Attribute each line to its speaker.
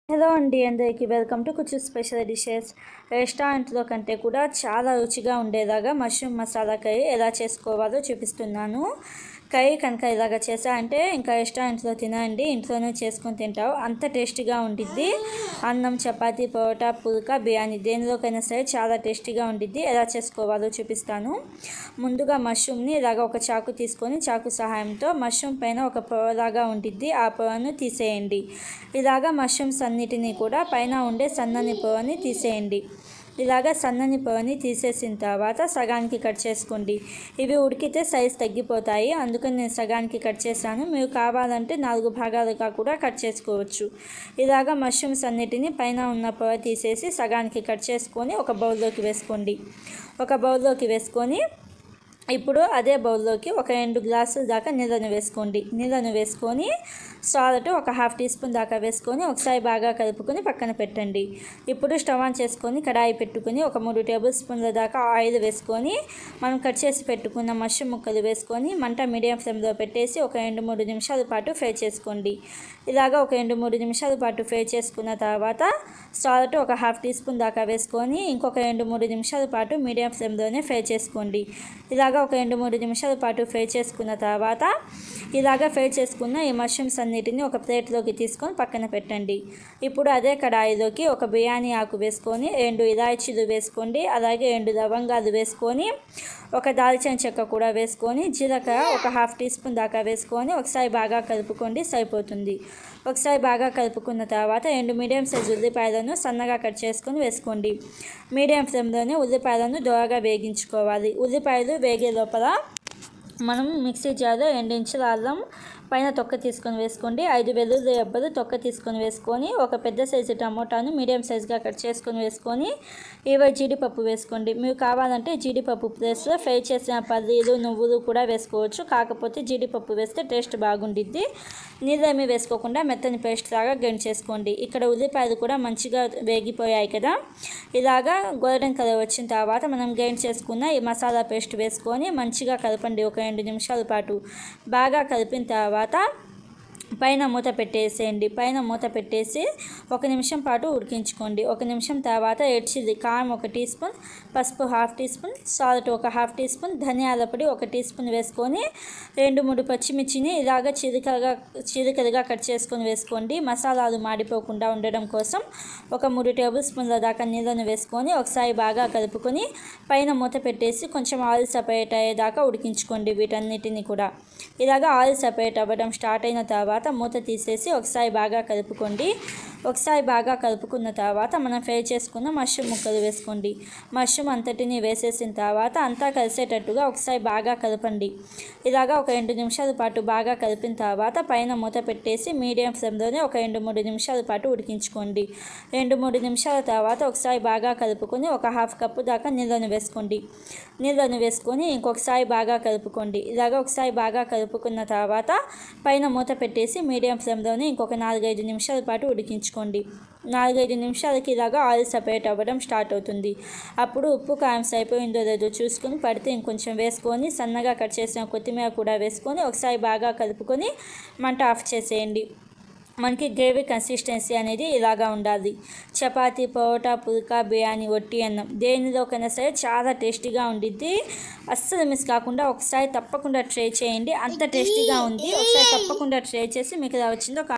Speaker 1: hello అండి అందరికీ welcome to కుచ్చు స్పెషల్ డిషెస్ రెస్టారెంట్లో కంటే కూడా చాలా రుచిగా ఉండేలాగా మష్రూమ్ మసాలా కర్రీ ఎలా చేసుకోవాలో చూపిస్తున్నాను కర్రీ కనుక ఇలాగ చేశారంటే ఇంకా రెస్టారెంట్లో తినండి ఇంట్లోనే చేసుకొని తింటావు అంత టేస్టీగా ఉండిద్ది అన్నం చపాతీ పరోటా పుల్కా బిర్యానీ దేనిలోకైనా సరే చాలా టేస్టీగా ఉండిద్ది ఎలా చేసుకోవాలో చూపిస్తాను ముందుగా మష్రూమ్ని ఇలాగ ఒక చాకు తీసుకొని చాకు సహాయంతో మష్రూమ్ పైన ఒక పొరలాగా ఉండిద్ది ఆ పొరను తీసేయండి ఇలాగ మష్రూమ్స్ అన్నిటినీ కూడా పైన ఉండే సన్నని పొరని తీసేయండి ఇలాగ సన్నని పొరని తీసేసిన తర్వాత సగానికి కట్ చేసుకోండి ఇవి ఉడికితే సైజ్ తగ్గిపోతాయి అందుకని నేను సగానికి కట్ చేశాను మీరు కావాలంటే నాలుగు భాగాలుగా కూడా కట్ చేసుకోవచ్చు ఇలాగ మష్రూమ్స్ అన్నిటిని పైన ఉన్న పొర తీసేసి సగానికి కట్ చేసుకొని ఒక బౌల్లోకి వేసుకోండి ఒక బౌల్లోకి వేసుకొని ఇప్పుడు అదే బౌల్లోకి ఒక రెండు గ్లాసుల దాకా నీళ్ళను వేసుకోండి నీళ్ళను వేసుకొని సాల్ట్ ఒక హాఫ్ టీ స్పూన్ దాకా వేసుకొని ఒకసారి బాగా కలుపుకొని పక్కన పెట్టండి ఇప్పుడు స్టవ్ ఆన్ చేసుకొని కడాయి పెట్టుకొని ఒక మూడు టేబుల్ స్పూన్ల దాకా ఆయిల్ వేసుకొని మనం కట్ చేసి పెట్టుకున్న మష్రూమ్ ముక్కలు వేసుకొని మంట మీడియం ఫ్లేమ్లో పెట్టేసి ఒక రెండు మూడు నిమిషాల పాటు ఫ్రై చేసుకోండి ఇలాగ ఒక రెండు మూడు నిమిషాల పాటు ఫ్రై చేసుకున్న తర్వాత సాల్ట్ ఒక హాఫ్ టీ స్పూన్ దాకా వేసుకొని ఇంకొక రెండు మూడు నిమిషాల పాటు మీడియం ఫ్లేమ్లోనే ఫ్రై చేసుకోండి ఇలాగ ఒక రెండు మూడు నిమిషాల పాటు ఫ్రై చేసుకున్న తర్వాత ఇలాగ ఫ్రై చేసుకున్న ఈ మష్రూమ్స్ అన్నిటిని ఒక ప్లేట్లోకి తీసుకొని పక్కన పెట్టండి ఇప్పుడు అదే కడాయిలోకి ఒక బిర్యానీ ఆకు వేసుకొని రెండు ఇలాచీలు వేసుకోండి అలాగే రెండు లవంగాలు వేసుకొని ఒక దాల్చిన చెక్క కూడా వేసుకొని జీలకర్ర ఒక హాఫ్ టీ స్పూన్ దాకా వేసుకొని ఒకసారి బాగా కలుపుకోండి సరిపోతుంది ఒకసారి బాగా కలుపుకున్న తర్వాత రెండు మీడియం సైజ్ ఉల్లిపాయలను సన్నగా కట్ చేసుకొని వేసుకోండి మీడియం ఫ్లేమ్లోనే ఉల్లిపాయలను దోరగా వేగించుకోవాలి ఉల్లిపాయలు వేగే లోపల మనం మిక్సీ జార్లో రెండు ఇంచుల అల్లం పైన తొక్క తీసుకొని వేసుకోండి ఐదు వెల్లుల్లి రెబ్బలు తొక్క తీసుకొని వేసుకొని ఒక పెద్ద సైజు టమోటాను మీడియం సైజుగా కట్ చేసుకొని వేసుకొని ఇరవై జీడిపప్పు వేసుకోండి మీరు కావాలంటే జీడిపప్పు ప్లేస్లో ఫ్రై చేసిన పల్లీలు నువ్వులు కూడా వేసుకోవచ్చు కాకపోతే జీడిపప్పు వేస్తే టేస్ట్ బాగుండిద్ది నీళ్ళేమీ వేసుకోకుండా మెత్తని పేస్ట్ లాగా గండి చేసుకోండి ఇక్కడ ఉల్లిపాయలు కూడా మంచిగా వేగిపోయాయి కదా ఇలాగా గోల్డెన్ కలర్ వచ్చిన తర్వాత మనం గ్రైండ్ చేసుకున్న ఈ మసాలా పేస్ట్ వేసుకొని మంచిగా కలపండి ఒక రెండు నిమిషాల పాటు బాగా కలిపిన తర్వాత పైన మూత పెట్టేసేయండి పైన మూత పెట్టేసి ఒక నిమిషం పాటు ఉడికించుకోండి ఒక నిమిషం తర్వాత ఎడ్చిది కారం ఒక టీ స్పూన్ పసుపు హాఫ్ టీ స్పూన్ సాల్ట్ ఒక హాఫ్ టీ స్పూన్ ధనియాల పొడి ఒక టీ స్పూన్ వేసుకొని రెండు మూడు పచ్చిమిర్చిని ఇలాగ చిరికగా చిరికలుగా కట్ చేసుకొని వేసుకోండి మసాలాలు మాడిపోకుండా ఉండడం కోసం ఒక మూడు టేబుల్ స్పూన్ల దాకా నీళ్ళను వేసుకొని ఒకసారి బాగా కలుపుకొని పైన మూత పెట్టేసి కొంచెం ఆయిల్ సపరేట్ అయ్యేదాకా ఉడికించుకోండి వీటన్నిటిని కూడా ఇలాగ ఆయిల్ సపరేట్ అవ్వడం స్టార్ట్ అయిన తర్వాత మూత తీసేసి ఒకసారి బాగా కలుపుకోండి ఒకసారి బాగా కలుపుకున్న తర్వాత మనం ఫ్రై చేసుకున్న మష్రూమ్ ముక్కలు వేసుకోండి మష్రూమ్ అంతటిని వేసేసిన తర్వాత అంతా కలిసేటట్టుగా ఒకసారి బాగా కలపండి ఇలాగా ఒక రెండు నిమిషాల పాటు బాగా కలిపిన తర్వాత పైన మూత పెట్టేసి మీడియం ఫ్లేమ్లోనే ఒక రెండు మూడు నిమిషాల పాటు ఉడికించుకోండి రెండు మూడు నిమిషాల తర్వాత ఒకసారి బాగా కలుపుకొని ఒక హాఫ్ కప్పు దాకా నీళ్ళను వేసుకోండి నీళ్ళను వేసుకొని ఇంకొకసారి బాగా కలుపుకోండి ఇలాగ ఒకసారి బాగా కలుపుకున్న తర్వాత పైన మూత పెట్టేసి మీడియం ఫ్లేమ్లోనే ఇంకొక నాలుగైదు నిమిషాల పాటు ఉడికించుకోండి నాలుగైదు నిమిషాలకి ఇలాగా ఆయిల్ సపరేట్ అవ్వడం స్టార్ట్ అవుతుంది అప్పుడు ఉప్పు కారం సరిపోయిందో లేదో చూసుకొని పడితే ఇంకొంచెం వేసుకొని సన్నగా కట్ చేసిన కొత్తిమీర కూడా వేసుకొని ఒకసారి బాగా కలుపుకొని మంట ఆఫ్ చేసేయండి మనకి గ్రేవీ కన్సిస్టెన్సీ అనేది ఇలాగా ఉండాలి చపాతీ పరోటా పుల్కా బిర్యానీ ఒట్టి అన్నం దేనిలోకైనా సరే చాలా టేస్టీగా ఉండిద్ది అస్సలు మిస్ కాకుండా ఒకసారి తప్పకుండా ట్రై చేయండి అంత టేస్టీగా ఉంది ఒకసారి తప్పకుండా ట్రై చేసి మీకు ఎలా వచ్చిందో